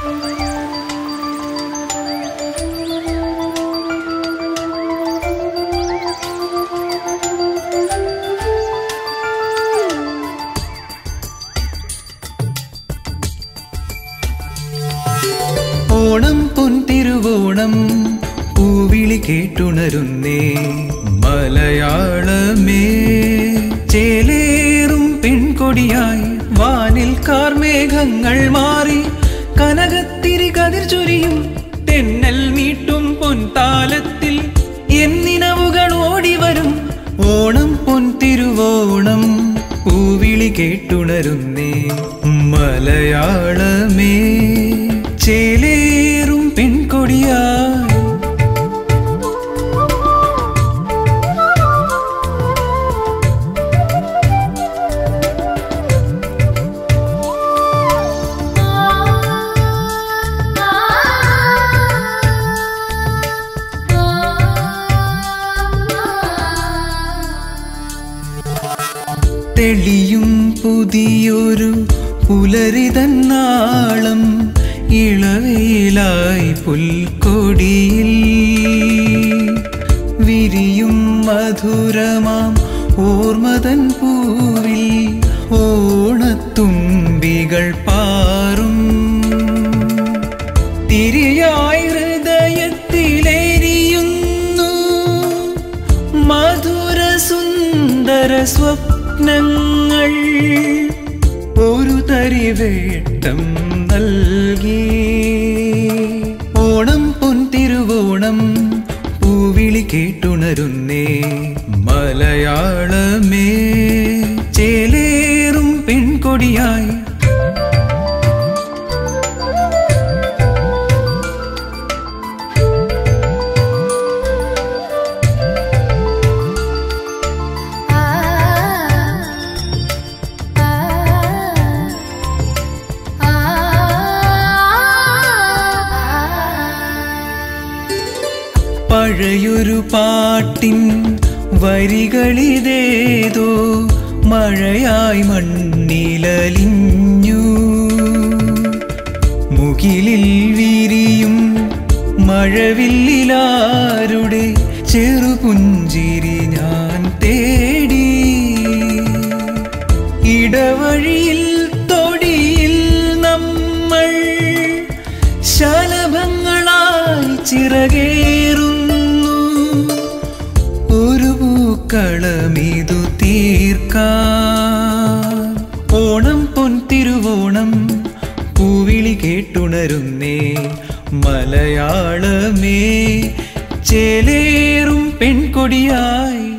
ഓണം പൊൻതിരുവോണം പൂവിളി കേട്ടുണരുന്നേ മലയാളമേ ചേലേറും പെൺകൊടിയായി വാനിൽ കാർമേഘങ്ങൾ മാറി കനകത്തിരി കതിർ ചൊരിയും തെന്നൽ മീട്ടും പൊൻതാലത്തിൽ എന്നിനവുകൾ ഓടിവരും ഓണം പൊൻതിരുവോണം പൂവിളി കേട്ടുണരുന്നേ മലയാളമേ ചേലേറും പെൺകൊടിയായി തെളിയും പുതിയൊരു പുലരിതന്നാളം ഇളവയിലായി പുൽക്കൊടിയിൽ വിരിയും മധുരമാം ഓർമ്മതൻ പൂവിൽ ഓണത്തുമ്പികൾ പാറും തിരിയായി ഹൃദയത്തിലെരിയുന്നു മധുര സുന്ദര സ്വപ്നങ്ങൾ ഒരു തരി വേട്ടം നൽകി ഓണം പൊൻതിരുവോണം പൂവിളി കേട്ടുണരുന്നേ മലയാളമേ ചേലേറും പെൺകൊടിയായി പഴയൊരു പാട്ടിൻ വരികളിതേതോ മഴയായി മണ്ണിലലിഞ്ഞു മുകിലിൽ വിരിയും മഴവില്ലിലാരുടെ ചെറുപുഞ്ചിരി ഞാൻ തേടി ഇടവഴിയിൽ തൊടിയിൽ നമ്മൾ ശലഭങ്ങളായി ചിറകേറുന്നു ഒരു പൂക്കളമിതു തീർക്കാൻ ഓണം പൊൻതിരുവോണം പൂവിളി കേട്ടുണരുന്നേ മലയാളമേ ചേലേറും പെൺകൊടിയായി